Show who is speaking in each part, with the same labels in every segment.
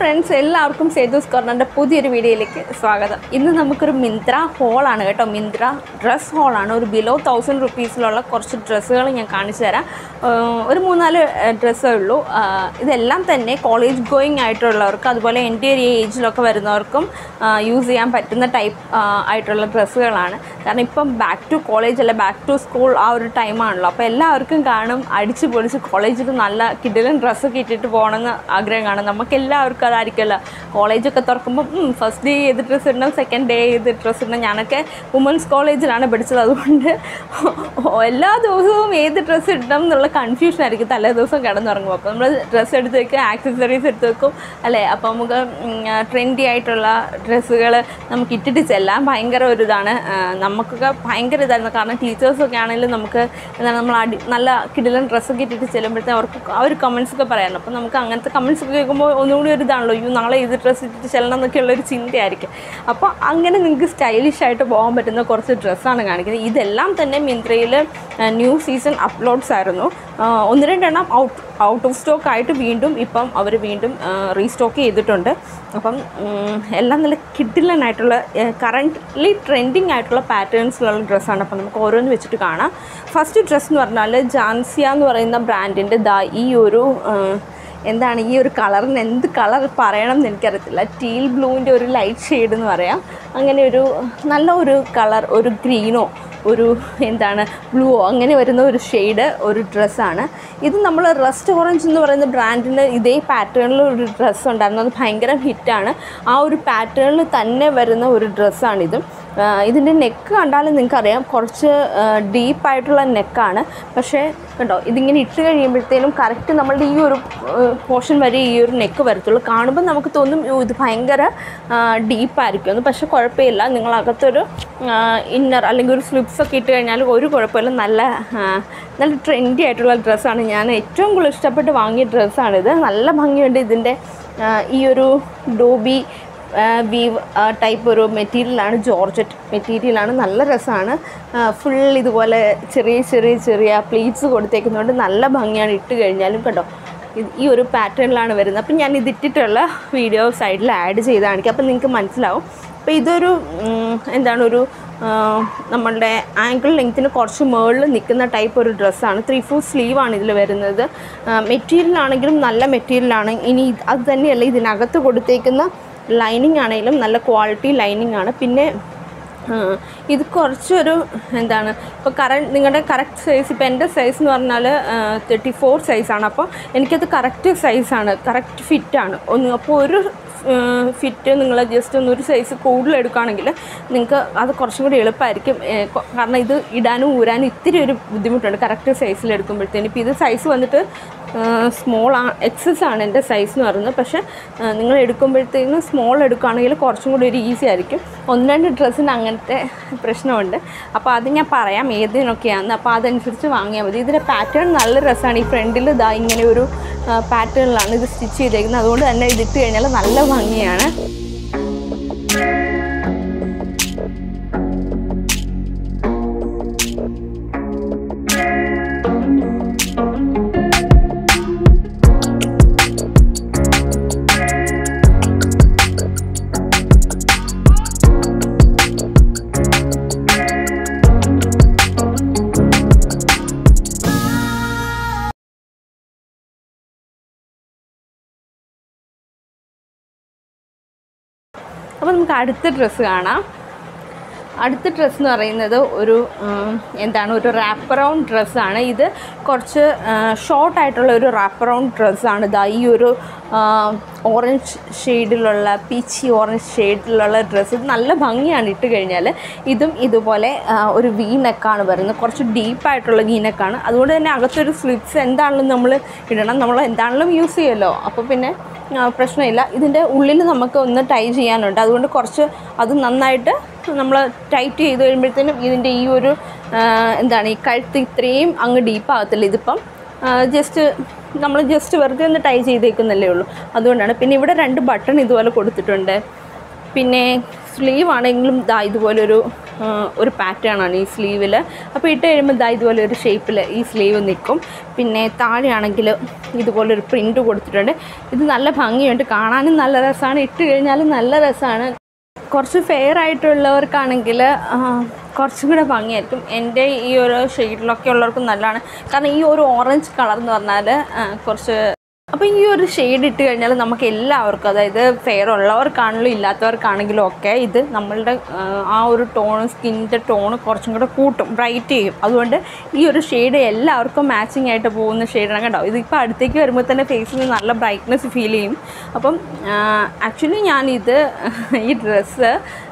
Speaker 1: friends എല്ലാവർക്കും സേതുസ് കോർണറിൻ്റെ പുതിയൊരു വീഡിയോയിലേക്ക് സ്വാഗതം ഇന്ന് നമുക്കൊരു മിന്ത്ര ഹോളാണ് കേട്ടോ മിന്ത്ര ഡ്രസ് ഹോളാണ് ഒരു ബിലോ തൗസൻഡ് റുപ്പീസിലുള്ള കുറച്ച് ഡ്രസ്സുകൾ ഞാൻ കാണിച്ചു തരാം ആഹ് ഒരു മൂന്നാല് ഡ്രസ്സേ ഉള്ളൂ ആഹ് ഇതെല്ലാം തന്നെ കോളേജ് ഗോയിങ് ആയിട്ടുള്ളവർക്ക് അതുപോലെ എൻ്റെ ഒരു ഏജിലൊക്കെ വരുന്നവർക്കും യൂസ് ചെയ്യാൻ പറ്റുന്ന ടൈപ്പ് ആയിട്ടുള്ള ഡ്രസ്സുകളാണ് കാരണം ഇപ്പം ബാക്ക് ടു കോളേജ് അല്ല ബാക്ക് ടു സ്കൂൾ ആ ഒരു ടൈമാണല്ലോ അപ്പോൾ എല്ലാവർക്കും കാണും അടിച്ച് പൊളിച്ച് കോളേജിൽ നല്ല കിടിലൻ ഡ്രസ്സൊക്കെ ഇട്ടിട്ട് പോകണമെന്ന് ആഗ്രഹം കാണും നമുക്ക് എല്ലാവർക്കും അതായിരിക്കുമല്ലോ കോളേജൊക്കെ തുറക്കുമ്പോൾ ഫസ്റ്റ് ഡേ ഏത് ഡ്രസ്സ് ഇടണം സെക്കൻഡ് ഡേ ഏത് ഡ്രസ്സ് ഇടണം ഞാനൊക്കെ വുമൻസ് കോളേജിലാണ് പഠിച്ചത് അതുകൊണ്ട് എല്ലാ ദിവസവും ഏത് ഡ്രസ്സ് ഇടണം എന്നുള്ള കൺഫ്യൂഷൻ ആയിരിക്കും തലേ ദിവസം കിടന്നുറങ്ങും അപ്പോൾ നമ്മൾ ഡ്രസ്സ് എടുത്ത് വെക്കും ആക്സസറീസ് എടുത്ത് വെക്കും അല്ലേ അപ്പോൾ നമുക്ക് ട്രെൻഡി ആയിട്ടുള്ള ഡ്രസ്സുകൾ നമുക്ക് ഇട്ടിട്ട് ചെല്ലാൻ ഭയങ്കര ഒരു ഇതാണ് ആ, നമുക്കൊക്കെ ഭയങ്കര ഇതായിരുന്നു കാരണം ടീച്ചേഴ്സൊക്കെ ആണെങ്കിലും നമുക്ക് എന്താണ് നമ്മൾ അടി നല്ല കിടിലൻ ഡ്രസ്സൊക്കെ ഇട്ടിട്ട് ചെല്ലുമ്പോഴത്തേക്കും അവർക്ക് ആ ഒരു കമൻസ് ഒക്കെ പറയാറുണ്ട് അപ്പോൾ നമുക്ക് അങ്ങനത്തെ കമൻസ് ഒക്കെ കേൾക്കുമ്പോൾ ഒന്നുകൂടി ഒരു ഇതാണല്ലോ അയ്യോ നാളെ ഇത് ഡ്രസ്സ് ഇട്ടിട്ട് ചെല്ലണം എന്നൊക്കെയുള്ള ഒരു ചിന്തയായിരിക്കും അപ്പോൾ അങ്ങനെ നിങ്ങൾക്ക് സ്റ്റൈലിഷ് ആയിട്ട് പോകാൻ പറ്റുന്ന കുറച്ച് ഡ്രസ്സാണ് കാണിക്കുന്നത് ഇതെല്ലാം തന്നെ മിന്ത്രയിൽ ന്യൂ സീസൺ അപ്ലോഡ്സ് ആയിരുന്നു ആ, ഒന്ന് രണ്ടെണ്ണം ഔട്ട് ഔട്ട് ഓഫ് സ്റ്റോക്ക് ആയിട്ട് വീണ്ടും ഇപ്പം അവർ വീണ്ടും റീസ്റ്റോക്ക് ചെയ്തിട്ടുണ്ട് അപ്പം ഉം, എല്ലാം നല്ല കിഡിലനായിട്ടുള്ള കറൻ്റ്ലി ട്രെൻഡിങ് ആയിട്ടുള്ള പാറ്റേൺസിലുള്ള ഡ്രസ്സാണ് അപ്പം നമുക്ക് ഓരോന്ന് വെച്ചിട്ട് കാണാം ഫസ്റ്റ് ഡ്രസ്സ് എന്ന് പറഞ്ഞാൽ ജാൻസിയ എന്ന് പറയുന്ന ബ്രാൻഡിൻ്റെ ദാ ഈ ഒരു ആ, എന്താണ് ഈ ഒരു കളറിന് എന്ത് കളർ പറയണം എന്ന് എനിക്കറിയത്തില്ല ടീൽ ബ്ലൂവിൻ്റെ ഒരു ലൈറ്റ് ഷെയ്ഡ് എന്ന് പറയാം അങ്ങനെ ഒരു നല്ല ഒരു കളർ ഒരു ഗ്രീനോ ഒരു എന്താണ് ബ്ലൂവോ അങ്ങനെ വരുന്ന ഒരു ഷെയ്ഡ് ഒരു ഡ്രസ്സാണ് ഇത് നമ്മൾ റെസ്റ്റ് ഓറഞ്ച് എന്ന് പറയുന്ന ബ്രാൻഡിന് ഇതേ പാറ്റേണിൽ ഒരു ഡ്രസ്സ് ഉണ്ടായിരുന്നു അത് ഭയങ്കര ഹിറ്റാണ് ആ ഒരു പാറ്റേണിൽ തന്നെ വരുന്ന ഒരു ഡ്രസ്സാണിത് ഇതിൻ്റെ നെക്ക് കണ്ടാലും നിങ്ങൾക്കറിയാം കുറച്ച് ഡീപ്പായിട്ടുള്ള നെക്കാണ് പക്ഷേ കണ്ടോ ഇതിങ്ങനെ ഇട്ട് കഴിയുമ്പോഴത്തേനും കറക്റ്റ് നമ്മളുടെ ഈ ഒരു പോർഷൻ വരെ ഈ ഒരു നെക്ക് വരത്തുള്ളൂ കാണുമ്പോൾ നമുക്ക് തോന്നും "യ്യോ, ഇത് ഭയങ്കര ഡീപ്പായിരിക്കും എന്ന് പക്ഷേ കുഴപ്പമില്ല നിങ്ങൾ അകത്തൊരു ഇന്നർ അല്ലെങ്കിൽ ഒരു സ്ലിപ്സ് ഒക്കെ ഇട്ട് കഴിഞ്ഞാൽ ഒരു കുഴപ്പമില്ല നല്ല ആ, നല്ല ട്രെൻഡി ആയിട്ടുള്ള ഡ്രസ്സാണ് ഞാൻ ഏറ്റവും കൂടുതൽ ഇഷ്ടപ്പെട്ട് വാങ്ങിയ ഡ്രസ്സാണിത് നല്ല ഭംഗിയുണ്ട് ഇതിൻ്റെ ആ, ഈ ഒരു ഡോബി വീവ് ടൈപ്പ് ഒരു മെറ്റീരിയലാണ് ജോർജറ്റ് മെറ്റീരിയലാണ് നല്ല രസമാണ് ഫുൾ ഇതുപോലെ ചെറിയ ചെറിയ ചെറിയ പ്ലീറ്റ്സ് കൊടുത്തേക്കുന്നതുകൊണ്ട് നല്ല ഭംഗിയാണ് ഇട്ട് കഴിഞ്ഞാലും കണ്ടോ ഇത് ഈ ഒരു പാറ്റേണിലാണ് വരുന്നത് അപ്പം ഞാൻ ഇതിട്ടിട്ടുള്ള വീഡിയോ സൈഡിൽ ആഡ് ചെയ്ത് കാണിക്കാം അപ്പം നിങ്ങൾക്ക് മനസ്സിലാവും അപ്പോൾ ഇതൊരു ഉം, എന്താണ് ഒരു ആ, നമ്മളുടെ ആങ്കിൾ ലെങ്ത്തിന് കുറച്ച് മുകളിൽ നിൽക്കുന്ന ടൈപ്പ് ഒരു ഡ്രസ്സാണ് ത്രീ ഫോർ സ്ലീവാണ് ഇതിൽ വരുന്നത് മെറ്റീരിയൽ ആണെങ്കിലും നല്ല മെറ്റീരിയലാണ് ഇനി ഇത് അത് തന്നെയല്ല ഇതിനകത്ത് കൊടുത്തേക്കുന്ന ലൈനിങ് ആണെങ്കിലും നല്ല ക്വാളിറ്റി ലൈനിങ് ആണ് പിന്നെ ആ, ഇത് കുറച്ചൊരു എന്താണ് ഇപ്പോൾ കറക്റ്റ് നിങ്ങളുടെ കറക്റ്റ് സൈസ് ഇപ്പോൾ എൻ്റെ സൈസ് എന്ന് പറഞ്ഞാൽ തേർട്ടി ഫോർ സൈസാണ് അപ്പോൾ എനിക്കത് കറക്റ്റ് സൈസാണ് കറക്റ്റ് ഫിറ്റാണ് ഒന്ന് അപ്പോൾ ഒരു ഫിറ്റ് നിങ്ങൾ ജസ്റ്റ് ഒന്ന് ഒരു സൈസ് കൂടുതൽ എടുക്കുകയാണെങ്കിൽ നിങ്ങൾക്ക് അത് കുറച്ചും കൂടി എളുപ്പമായിരിക്കും ഏ, കൊ- കാരണം ഇത് ഇടാനും ഊരാനും ഇത്തിരി ഒരു ബുദ്ധിമുട്ടുണ്ട് കറക്റ്റ് സൈസിൽ എടുക്കുമ്പോഴത്തേനും ഇപ്പോൾ ഇത് സൈസ് വന്നിട്ട് സ്മോൾ ആ എക്സസ് ആണ് എൻ്റെ സൈസ് എന്ന് പറയുന്നത് പക്ഷേ ആ, നിങ്ങൾ എടുക്കുമ്പോഴത്തേക്കും സ്മോൾ എടുക്കുകയാണെങ്കിൽ കുറച്ചും കൂടി ഒരു ഈസി ആയിരിക്കും ഒന്ന് രണ്ട് ഡ്രസ്സിന് അങ്ങനത്തെ പ്രശ്നമുണ്ട് അപ്പോൾ അത് ഞാൻ പറയാം ഏതിനൊക്കെയാണെന്ന് അപ്പോൾ അതനുസരിച്ച് വാങ്ങിയാൽ മതി ഇതിൻ്റെ പാറ്റേൺ നല്ല രസമാണ് ഈ ഫ്രണ്ടിൽ ഇതാ ഇങ്ങനെ ഒരു പാറ്റേണിലാണ് ഇത് സ്റ്റിച്ച് ചെയ്തേക്കുന്നത് അതുകൊണ്ട് തന്നെ ഇതിട്ട് കഴിഞ്ഞാൽ നല്ല ഭംഗിയാണ് അപ്പോൾ നമുക്ക് അടുത്ത ഡ്രസ്സ് കാണാം അടുത്ത ഡ്രസ്സ് എന്ന് പറയുന്നത് ഒരു ഉം, എന്താണ് ഒരു റാപ്പ് അറൗണ്ട് ഡ്രസ്സാണ് ഇത് കുറച്ച് ഷോർട്ട് ആയിട്ടുള്ള ഒരു റാപ്പ് അറൗണ്ട് ഡ്രസ്സാണ് ഇതാ ഈ ഒരു ഓറഞ്ച് ഷെയ്ഡിലുള്ള പീച്ചി ഓറഞ്ച് ഷെയ്ഡിലുള്ള ഡ്രസ്സ് ഇത് നല്ല ഭംഗിയാണ് ഇട്ട് കഴിഞ്ഞാൽ ഇതും ഇതുപോലെ ആ, ഒരു വി നെക്കാണ് വരുന്നത് കുറച്ച് ഡീപ്പായിട്ടുള്ള വി നെക്കാണ് അതുകൊണ്ട് തന്നെ അകത്തൊരു സ്ലിപ്സ് എന്താണെങ്കിലും നമ്മൾ ഇടണം നമ്മൾ എന്താണെങ്കിലും യൂസ് ചെയ്യുമല്ലോ അപ്പോൾ പിന്നെ ആ, പ്രശ്നമില്ല ഇതിൻ്റെ ഉള്ളിൽ നമുക്ക് ഒന്ന് ടൈ ചെയ്യാനുണ്ട് അതുകൊണ്ട് കുറച്ച് അത് നന്നായിട്ട് നമ്മൾ ടൈറ്റ് ചെയ്ത് കഴിയുമ്പോഴത്തേനും ഇതിൻ്റെ ഈ ഒരു ആ, എന്താണ് ഈ കഴുത്ത് ഇത്രയും അങ്ങ് ഡീപ്പാകത്തില്ല ഇതിപ്പം ജസ്റ്റ് നമ്മൾ ജസ്റ്റ് വെറുതെ ഒന്ന് ടൈ ചെയ്തേക്കുന്നല്ലേ ഉള്ളൂ അതുകൊണ്ടാണ് പിന്നെ ഇവിടെ രണ്ട് ബട്ടൺ ഇതുപോലെ കൊടുത്തിട്ടുണ്ട് പിന്നെ സ്ലീവ് ആണെങ്കിലും ദാ ഇതുപോലൊരു ഒരു പാറ്റേൺ ആണ് ഈ സ്ലീവിൽ അപ്പോൾ ഇട്ട് കഴിയുമ്പോൾ ഇതാ ഇതുപോലെ ഒരു ഷേപ്പിൽ ഈ സ്ലീവ് നിൽക്കും പിന്നെ താഴെയാണെങ്കിൽ ഇതുപോലെ ഒരു പ്രിൻ്റ് കൊടുത്തിട്ടുണ്ട് ഇത് നല്ല ഭംഗിയുണ്ട് കാണാനും നല്ല രസമാണ് ഇട്ട് കഴിഞ്ഞാലും നല്ല രസമാണ് കുറച്ച് ഫെയർ ആയിട്ടുള്ളവർക്കാണെങ്കിൽ കുറച്ചും കൂടെ ഭംഗിയായിരിക്കും എൻ്റെ ഈ ഒരു ഷെയ്ഡിലൊക്കെ ഉള്ളവർക്കും നല്ലതാണ് കാരണം ഈ ഒരു ഓറഞ്ച് കളർ എന്ന് പറഞ്ഞാൽ ആ, കുറച്ച് അപ്പോൾ ഈ ഒരു ഷെയ്ഡ് ഇട്ട് കഴിഞ്ഞാൽ നമുക്ക് എല്ലാവർക്കും അതായത് ഫെയർ ഉള്ളവർക്കാണെങ്കിലും ഇല്ലാത്തവർക്കാണെങ്കിലും ഒക്കെ ഇത് നമ്മളുടെ ആ, ആ ഒരു ടോൺ സ്കിന്നിൻ്റെ ടോൺ കുറച്ചും കൂടെ കൂട്ടും ബ്രൈറ്റ് ചെയ്യും അതുകൊണ്ട് ഈ ഒരു ഷെയ്ഡ് എല്ലാവർക്കും മാച്ചിങ് ആയിട്ട് പോകുന്ന ഷെയ്ഡാണ് കേട്ടോ ഇതിപ്പോൾ അടുത്തേക്ക് വരുമ്പോൾ തന്നെ ഫേസിൽ നല്ല ബ്രൈറ്റ്നെസ് ഫീൽ ചെയ്യും അപ്പം ആക്ച്വലി ഞാനിത് ഈ ഡ്രസ്സ്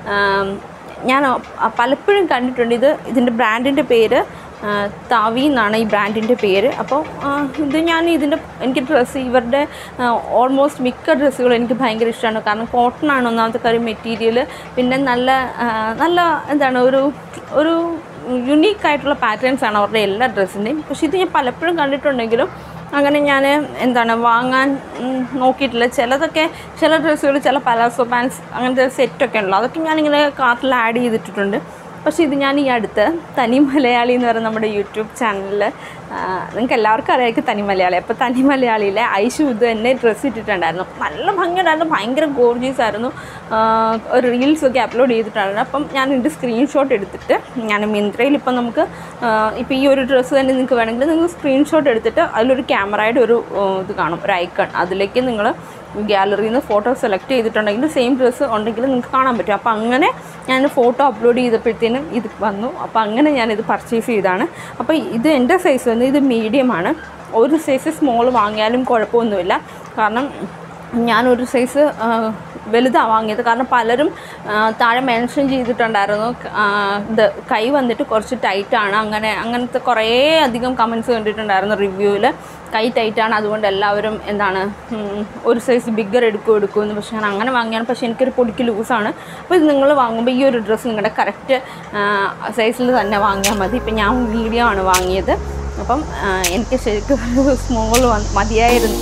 Speaker 1: ഞാൻ പലപ്പോഴും കണ്ടിട്ടുണ്ട് ഇത് ഇതിൻ്റെ ബ്രാൻഡിൻ്റെ പേര് ആ, താവി എന്നാണ് ഈ ബ്രാൻഡിൻ്റെ പേര് അപ്പോൾ ആ, ഇത് ഞാൻ ഇതിൻ്റെ എനിക്ക് ഡ്രസ്സ് ഇവരുടെ ഓൾമോസ്റ്റ് മിക്ക ഡ്രസ്സുകളും എനിക്ക് ഭയങ്കര ഇഷ്ടമാണ് കാരണം കോട്ടൺ ആണ് ഒന്നാമത്തെ കാര്യം മെറ്റീരിയൽ പിന്നെ നല്ല ആ, നല്ല എന്താണ് ഒരു ഒരു യുണീക്ക് ആയിട്ടുള്ള പാറ്റേൺസ് ആണ് അവരുടെ എല്ലാ ഡ്രസ്സിൻ്റെയും പക്ഷേ ഇത് ഞാൻ പലപ്പോഴും കണ്ടിട്ടുണ്ടെങ്കിലും അങ്ങനെ ഞാൻ എന്താണ് വാങ്ങാൻ ഉം, നോക്കിയിട്ടില്ല ചിലതൊക്കെ ചില ഡ്രസ്സുകൾ ചില പലാസോ പാൻസ് അങ്ങനത്തെ സെറ്റൊക്കെ ഉള്ളു അതൊക്കെ ഞാനിങ്ങനെ കാർട്ടിൽ ആഡ് ചെയ്തിട്ടുണ്ട് പക്ഷേ ഇത് ഞാൻ ഈ അടുത്ത് തനി മലയാളി എന്ന് പറയുന്ന നമ്മുടെ യൂട്യൂബ് ചാനലിൽ നിങ്ങൾക്ക് എല്ലാവർക്കും അറിയാമായിരിക്കും തനി മലയാളി അപ്പോൾ തനി മലയാളിയിലെ ഐഷു ഇത് തന്നെ ഡ്രസ്സ് ഇട്ടിട്ടുണ്ടായിരുന്നു നല്ല ഭംഗിയുണ്ടായിരുന്നു ഭയങ്കര ഗോർജീസ് ആയിരുന്നു ആ, ഒരു റീൽസൊക്കെ അപ്ലോഡ് ചെയ്തിട്ടുണ്ടായിരുന്നു അപ്പം ഞാൻ ഇതിൻ്റെ സ്ക്രീൻഷോട്ട് എടുത്തിട്ട് ഞാൻ മിന്ത്രയിൽ ഇപ്പം നമുക്ക് ഇപ്പോൾ ഈ ഒരു ഡ്രസ്സ് തന്നെ നിങ്ങൾക്ക് വേണമെങ്കിൽ നിങ്ങൾ സ്ക്രീൻഷോട്ട് എടുത്തിട്ട് അതിലൊരു ക്യാമറയുടെ ഒരു ആ, ഇത് കാണും ഒരു ഐക്കൺ അതിലേക്ക് നിങ്ങൾ ഗാലറിയിൽ നിന്ന് ഫോട്ടോ സെലക്ട് ചെയ്തിട്ടുണ്ടെങ്കിൽ സെയിം ഡ്രസ്സ് ഉണ്ടെങ്കിൽ നിങ്ങൾക്ക് കാണാൻ പറ്റും അപ്പോൾ അങ്ങനെ ഞാൻ ഫോട്ടോ അപ്ലോഡ് ചെയ്തപ്പോഴത്തേനും ഇത് വന്നു അപ്പോൾ അങ്ങനെ ഞാനിത് പർച്ചേസ് ചെയ്തതാണ് അപ്പോൾ ഇത് എൻ്റെ സൈസ് വന്ന് ഇത് മീഡിയമാണ് ഒരു സൈസ് സ്മോൾ വാങ്ങിയാലും കുഴപ്പമൊന്നുമില്ല കാരണം ഞാനൊരു സൈസ് വലുതാണ് വാങ്ങിയത് കാരണം പലരും ആ, താഴെ മെൻഷൻ ചെയ്തിട്ടുണ്ടായിരുന്നു ആ, ഇത് കൈ വന്നിട്ട് കുറച്ച് ടൈറ്റാണ് അങ്ങനെ അങ്ങനത്തെ കുറേ അധികം കമൻസ് കണ്ടിട്ടുണ്ടായിരുന്നു റിവ്യൂവിൽ കൈ ടൈറ്റാണ് അതുകൊണ്ട് എല്ലാവരും എന്താണ് ഉം, ഒരു സൈസ് ബിഗ്ഗർ എടുക്കും എടുക്കുമെന്ന് പക്ഷേ ഞാൻ അങ്ങനെ വാങ്ങിയാണ് പക്ഷേ എനിക്കൊരു പൊടിക്ക് ലൂസാണ് അപ്പോൾ ഇത് നിങ്ങൾ വാങ്ങുമ്പോൾ ഈ ഒരു ഡ്രസ്സ് നിങ്ങളുടെ കറക്റ്റ് സൈസിൽ തന്നെ വാങ്ങിയാൽ മതി ഇപ്പം ഞാൻ മീഡിയം ആണ് വാങ്ങിയത് അപ്പം ആ, എനിക്ക് ശരിക്കും സ്മോൾ മതിയായിരുന്നു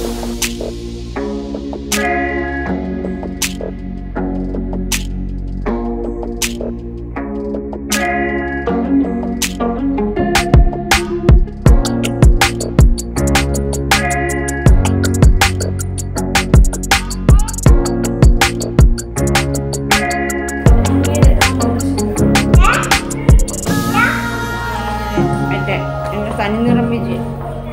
Speaker 1: എൻ്റെ എൻ്റെ തനിനിറം വിജയം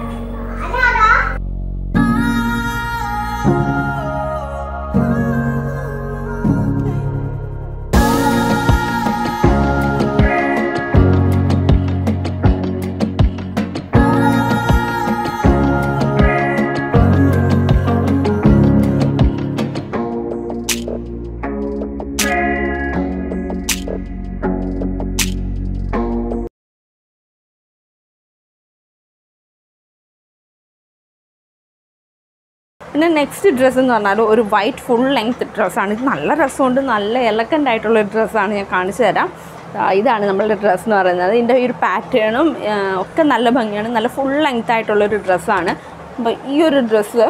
Speaker 1: പിന്നെ നെക്സ്റ്റ് ഡ്രസ്സ് എന്ന് പറഞ്ഞാൽ ഒരു വൈറ്റ് ഫുൾ ലെങ്ത് ഡ്രസ്സാണ് ഇത് നല്ല രസമുണ്ട് നല്ല എലഗൻ്റ് ആയിട്ടുള്ള ഒരു ഡ്രസ്സാണ് ഞാൻ കാണിച്ചു തരാം ആ, ഇതാണ് നമ്മളുടെ ഡ്രസ്സ് എന്ന് പറയുന്നത് ഇതിൻ്റെ ഈ ഒരു പാറ്റേണും ഒക്കെ നല്ല ഭംഗിയാണ് നല്ല ഫുൾ ലെങ്ത് ആയിട്ടുള്ളൊരു ഡ്രസ്സാണ് അപ്പോൾ ഈ ഒരു ഡ്രസ്സ്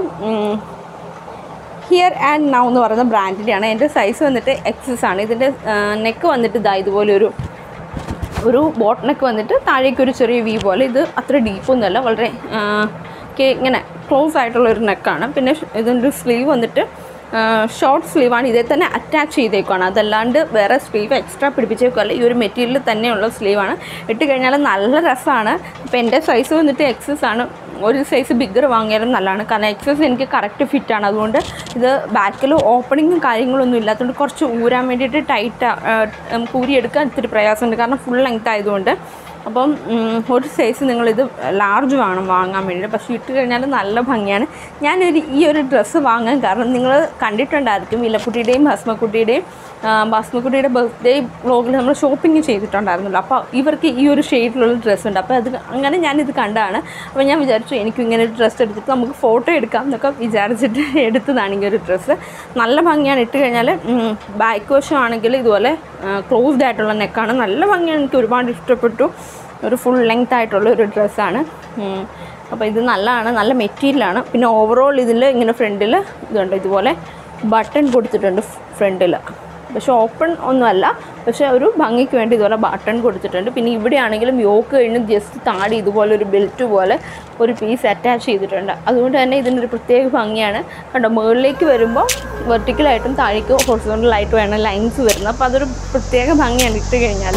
Speaker 1: ഹിയർ ആൻഡ് നൗ എന്ന് പറയുന്ന ബ്രാൻഡിൻ്റെയാണ് എൻ്റെ സൈസ് വന്നിട്ട് എക്സസ് ആണ് ഇതിൻ്റെ നെക്ക് വന്നിട്ട് ഇതാ ഇതുപോലെ ഒരു ഒരു ബോട്ട് നെക്ക് വന്നിട്ട് താഴേക്ക് ഒരു ചെറിയ വി പോലെ ഇത് അത്ര ഡീപ്പൊന്നുമല്ല വളരെ ആ, കെ- ഇങ്ങനെ ക്ലോസ് ആയിട്ടുള്ള ഒരു നെക്കാണ് പിന്നെ ഷ്- ഇതിൻ്റെ സ്ലീവ് വന്നിട്ട് ഷോർട്ട് സ്ലീവാണ് ഇതേ തന്നെ അറ്റാച്ച് ചെയ്തേക്കുവാണ് അതല്ലാണ്ട് വേറെ സ്ലീവ് എക്സ്ട്രാ പിടിപ്പിച്ചേക്കുമല്ല ഈ ഒരു മെറ്റീരിയൽ തന്നെയുള്ള സ്ലീവാണ് ഇട്ട് കഴിഞ്ഞാൽ നല്ല രസമാണ് അപ്പോൾ എൻ്റെ സൈസ് വന്നിട്ട് എക്സസ് ആണ് ഒരു സൈസ് ബിഗ്ഗർ വാങ്ങിയാലും നല്ലതാണ് കാരണം എക്സസ് എനിക്ക് കറക്റ്റ് ഫിറ്റാണ് അതുകൊണ്ട് ഇത് ബാക്കിൽ ഓപ്പണിങ്ങും കാര്യങ്ങളൊന്നും ഇല്ലാത്തതുകൊണ്ട് കുറച്ച് ഊരാൻ വേണ്ടിയിട്ട് ടൈറ്റ് നമുക്ക് ഊരിയെടുക്കാൻ ഇത്തിരി പ്രയാസമുണ്ട് കാരണം ഫുൾ ലെങ്ത് ആയതുകൊണ്ട് അപ്പം ഉം, ഒരു സൈസ് നിങ്ങളിത് ലാർജ് വേണം വാങ്ങാൻ വേണ്ടിയിട്ട് പക്ഷേ ഇട്ട് കഴിഞ്ഞാൽ നല്ല ഭംഗിയാണ് ഞാനൊരു ഈ ഒരു ഡ്രസ്സ് വാങ്ങാൻ കാരണം നിങ്ങൾ കണ്ടിട്ടുണ്ടായിരിക്കും ഇലക്കുട്ടിയുടെയും ഭസ്മക്കുട്ടിയുടെയും ആ, ഭസ്മക്കുട്ടിയുടെ ബർത്ത്ഡേ വ്ളോഗിൽ നമ്മൾ ഷോപ്പിംഗ് ചെയ്തിട്ടുണ്ടായിരുന്നല്ലോ അപ്പോൾ ഇവർക്ക് ഈ ഒരു ഷെയ്ഡിലുള്ള ഡ്രസ്സ് ഉണ്ട് അപ്പോൾ അത് അങ്ങനെ ഞാനിത് കണ്ടതാണ് അപ്പോൾ ഞാൻ വിചാരിച്ചു എനിക്കും ഇങ്ങനെ ഒരു ഡ്രസ്സ് എടുത്തിട്ട് നമുക്ക് ഫോട്ടോ എടുക്കാം എന്നൊക്കെ വിചാരിച്ചിട്ട് എടുത്തതാണ് ഈ ഒരു ഡ്രസ്സ് നല്ല ഭംഗിയാണ് ഇട്ട് കഴിഞ്ഞാൽ ബാക്ക് വശം ആണെങ്കിൽ ഇതുപോലെ ക്ലോസ്ഡ് ആയിട്ടുള്ള നെക്കാണ് നല്ല ഭംഗിയാണ് എനിക്ക് ഒരുപാട് ഇഷ്ടപ്പെട്ടു ഒരു ഫുൾ ലെങ്ത് ആയിട്ടുള്ള ഒരു ഡ്രസ്സാണ് അപ്പോൾ ഇത് നല്ലതാണ് നല്ല മെറ്റീരിയലാണ് പിന്നെ ഓവറോൾ ഇതിൽ ഇങ്ങനെ ഫ്രണ്ടിൽ ഇതുണ്ട് ഇതുപോലെ ബട്ടൺ കൊടുത്തിട്ടുണ്ട് ഫ്രണ്ടിൽ പക്ഷേ ഓപ്പൺ ഒന്നുമല്ല പക്ഷേ ഒരു ഭംഗിക്ക് വേണ്ടി ഇതുപോലെ ബട്ടൺ കൊടുത്തിട്ടുണ്ട് പിന്നെ ഇവിടെ ആണെങ്കിലും യോക്ക് കഴിഞ്ഞ് ജസ്റ്റ് താടി ഇതുപോലെ ഒരു ബെൽറ്റ് പോലെ ഒരു പീസ് അറ്റാച്ച് ചെയ്തിട്ടുണ്ട് അതുകൊണ്ട് തന്നെ ഇതിനൊരു പ്രത്യേക ഭംഗിയാണ് കണ്ടോ മുകളിലേക്ക് വരുമ്പോൾ വെർട്ടിക്കലായിട്ടും താഴേക്ക് ഹൊറിസോണ്ടലായിട്ടും വേണം ലൈൻസ് വരുന്നത് അപ്പോൾ അതൊരു പ്രത്യേക ഭംഗിയാണ് ഇട്ട് കഴിഞ്ഞാൽ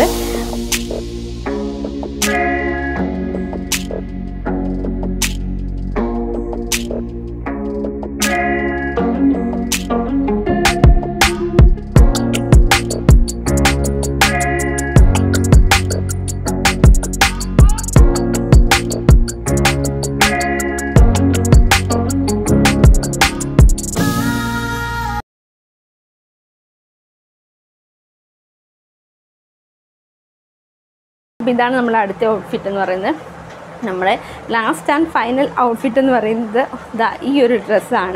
Speaker 1: അപ്പോൾ ഇതാണ് നമ്മുടെ അടുത്ത ഔട്ട്ഫിറ്റ് എന്ന് പറയുന്നത് നമ്മുടെ ലാസ്റ്റ് ആൻഡ് ഫൈനൽ ഔട്ട്ഫിറ്റ് എന്ന് പറയുന്നത് ദാ ഈ ഒരു ഡ്രസ്സാണ്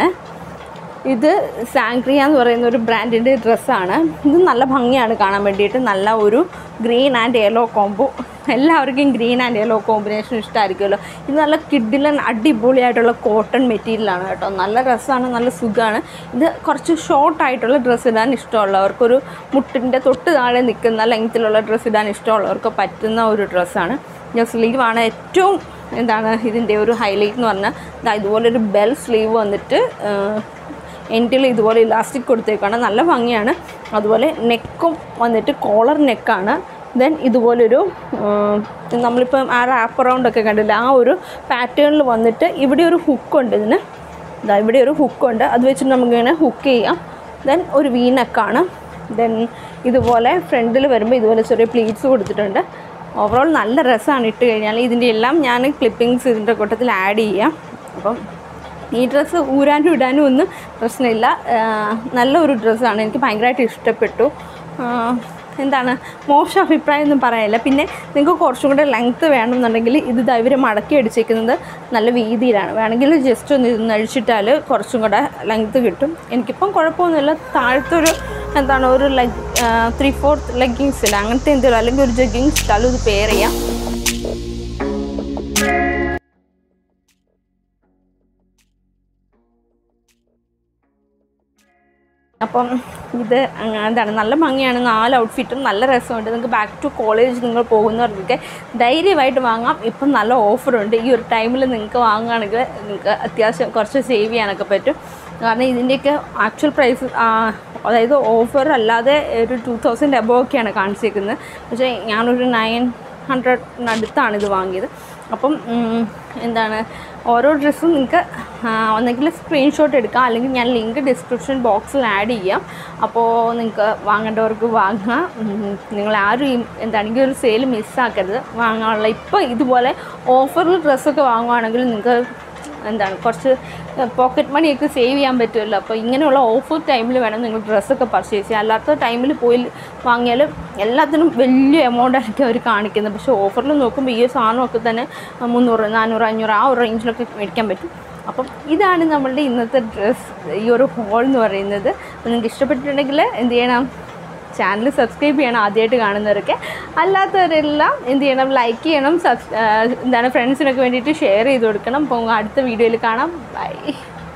Speaker 1: ഇത് സാങ്ക്രിയ എന്ന് പറയുന്ന ഒരു ബ്രാൻഡിൻ്റെ ഡ്രസ്സാണ് ഇത് നല്ല ഭംഗിയാണ് കാണാൻ വേണ്ടിയിട്ട് നല്ല ഒരു ഗ്രീൻ ആൻഡ് യെല്ലോ കോംബോ എല്ലാവർക്കും ഗ്രീൻ ആൻഡ് യെല്ലോ കോമ്പിനേഷൻ ഇഷ്ടമായിരിക്കുമല്ലോ ഇത് നല്ല കിഡിലൻ അടിപൊളിയായിട്ടുള്ള കോട്ടൺ മെറ്റീരിയലാണ് കേട്ടോ നല്ല രസമാണ് നല്ല സുഖമാണ് ഇത് കുറച്ച് ഷോർട്ടായിട്ടുള്ള ഡ്രസ്സ് ഇടാൻ ഇഷ്ടമുള്ളവർക്കൊരു മുട്ടിൻ്റെ തൊട്ട് താഴെ നിൽക്കുന്ന ലെങ്ത്തിലുള്ള ഡ്രസ്സ് ഇടാൻ ഇഷ്ടമുള്ളവർക്ക് പറ്റുന്ന ഒരു ഡ്രസ്സാണ് ഞാൻ സ്ലീവാണ് ഏറ്റവും എന്താണ് ഇതിൻ്റെ ഒരു ഹൈലൈറ്റ് എന്ന് പറഞ്ഞാൽ ദാ ഇതുപോലൊരു ബെൽ സ്ലീവ് വന്നിട്ട് എൻഡിൽ ഇതുപോലെ ഇലാസ്റ്റിക് കൊടുത്തേക്കാണ് നല്ല ഭംഗിയാണ് അതുപോലെ നെക്കും വന്നിട്ട് കോളർ നെക്കാണ് ദെൻ ഇതുപോലൊരു ആ, നമ്മളിപ്പം ആ റാപ്പ് റൗണ്ടൊക്കെ കണ്ടില്ല ആ ഒരു പാറ്റേണിൽ വന്നിട്ട് ഇവിടെ ഒരു ഹുക്കുണ്ട് ഇതിന് ഇതാ ഇവിടെ ഒരു ഹുക്കുണ്ട് അത് വെച്ചിട്ട് നമുക്കിങ്ങനെ ഹുക്ക് ചെയ്യാം ദെൻ ഒരു വി നെക്കാണ് ദെൻ ഇതുപോലെ ഫ്രണ്ടിൽ വരുമ്പോൾ ഇതുപോലെ ചെറിയ പ്ലീറ്റ്സ് കൊടുത്തിട്ടുണ്ട് ഓവറോൾ നല്ല രസമാണ് ഇട്ട് കഴിഞ്ഞാൽ ഇതിൻ്റെ എല്ലാം ഞാൻ ക്ലിപ്പിങ്സ് ഇതിൻ്റെ കൂട്ടത്തിൽ ആഡ് ചെയ്യാം അപ്പം ഈ ഡ്രസ്സ് ഊരാനും ഇടാനും ഒന്നും പ്രശ്നമില്ല ആ, നല്ലൊരു ഡ്രസ്സാണ് എനിക്ക് ഭയങ്കരമായിട്ട് ഇഷ്ടപ്പെട്ടു ആ, എന്താണ് മോശം അഭിപ്രായം ഒന്നും പറയാനില്ല പിന്നെ നിങ്ങൾക്ക് കുറച്ചും കൂടെ ലെങ്ത്ത് വേണമെന്നുണ്ടെങ്കിൽ ഇത് ദാ ഇവർ മടക്കി അടിച്ചേക്കുന്നത് നല്ല വീതിയിലാണ് വേണമെങ്കിൽ ജസ്റ്റ് ഒന്ന് ഇതൊന്ന് അഴിച്ചിട്ടാൽ കുറച്ചും കൂടെ ലെങ്ത്ത് കിട്ടും എനിക്കിപ്പം കുഴപ്പമൊന്നുമില്ല താഴത്തൊരു എന്താണ് ഒരു ലെഗ് ത്രീ ഫോർത്ത് ലെഗിങ്സ് ഇല്ല അങ്ങനത്തെ എന്തെങ്കിലും അല്ലെങ്കിൽ ഒരു ജഗ്ഗിങ്സ് ഇട്ടാലും ഇത് പെയർ ചെയ്യാം അപ്പം ഇത് അങ്ങ- എന്താണ് നല്ല ഭംഗിയാണ് നാല് ഔട്ട്ഫിറ്റും നല്ല രസമുണ്ട് നിങ്ങൾക്ക് ബാക്ക് ടു കോളേജ് നിങ്ങൾ പോകുന്നവർക്കൊക്കെ ധൈര്യമായിട്ട് വാങ്ങാം ഇപ്പം നല്ല ഓഫറുണ്ട് ഈ ഒരു ടൈമിൽ നിങ്ങൾക്ക് വാങ്ങുകയാണെങ്കിൽ നിങ്ങൾക്ക് അത്യാവശ്യം കുറച്ച് സേവ് ചെയ്യാനൊക്കെ പറ്റും കാരണം ഇതിൻ്റെയൊക്കെ ആക്ച്വൽ പ്രൈസ് അതായത് ഓഫർ അല്ലാതെ ഒരു ടു തൗസൻഡ് എബോ ഒക്കെയാണ് കാണിച്ചേക്കുന്നത് പക്ഷേ ഞാനൊരു നയൻ ഹൺഡ്രഡിനടുത്താണ് ഇത് വാങ്ങിയത് അപ്പം ഉം, എന്താണ് ഓരോ ഡ്രസ്സും നിങ്ങൾക്ക് ഒന്നെങ്കിൽ സ്ക്രീൻഷോട്ട് എടുക്കാം അല്ലെങ്കിൽ ഞാൻ ലിങ്ക് ഡിസ്ക്രിപ്ഷൻ ബോക്സിൽ ആഡ് ചെയ്യാം അപ്പോൾ നിങ്ങൾക്ക് വാങ്ങേണ്ടവർക്ക് വാങ്ങാം ഉം, നിങ്ങൾ ആരും ഈ എന്താണെങ്കിൽ ഒരു സെയിൽ മിസ്സാക്കരുത് വാങ്ങാനുള്ള ഇപ്പോൾ ഇതുപോലെ ഓഫറിൽ ഡ്രസ്സൊക്കെ വാങ്ങുവാണെങ്കിൽ നിങ്ങൾക്ക് എന്താണ് കുറച്ച് പോക്കറ്റ് മണിയൊക്കെ സേവ് ചെയ്യാൻ പറ്റുമല്ലോ അപ്പോൾ ഇങ്ങനെയുള്ള ഓഫർ ടൈമിൽ വേണം നിങ്ങൾ ഡ്രസ്സൊക്കെ പർച്ചേസ് ചെയ്യാൻ അല്ലാത്ത ടൈമിൽ പോയി വാങ്ങിയാൽ എല്ലാത്തിനും വലിയ എമൗണ്ട് ആയിരിക്കും അവർ കാണിക്കുന്നത് പക്ഷേ ഓഫറിൽ നോക്കുമ്പോൾ ഈ സാധനമൊക്കെ തന്നെ മുന്നൂറ് നാനൂറ് അഞ്ഞൂറ് ആ ഒരു റേഞ്ചിലൊക്കെ മേടിക്കാൻ പറ്റും അപ്പം ഇതാണ് നമ്മളുടെ ഇന്നത്തെ ഡ്രസ്സ് ഈ ഒരു ഹോൾ എന്ന് പറയുന്നത് അപ്പോൾ നിങ്ങൾക്ക് ഇഷ്ടപ്പെട്ടിട്ടുണ്ടെങ്കിൽ എന്ത് ചെയ്യണം ചാനൽ സബ്സ്ക്രൈബ് ചെയ്യണം ആദ്യമായിട്ട് കാണുന്നവരൊക്കെ അല്ലാത്തവരെല്ലാം എന്ത് ചെയ്യണം ലൈക്ക് ചെയ്യണം സബ്സ് എന്താണ് ഫ്രണ്ട്സിനൊക്കെ വേണ്ടിയിട്ട് ഷെയർ ചെയ്ത് കൊടുക്കണം അപ്പോൾ അടുത്ത വീഡിയോയിൽ കാണാം ബൈ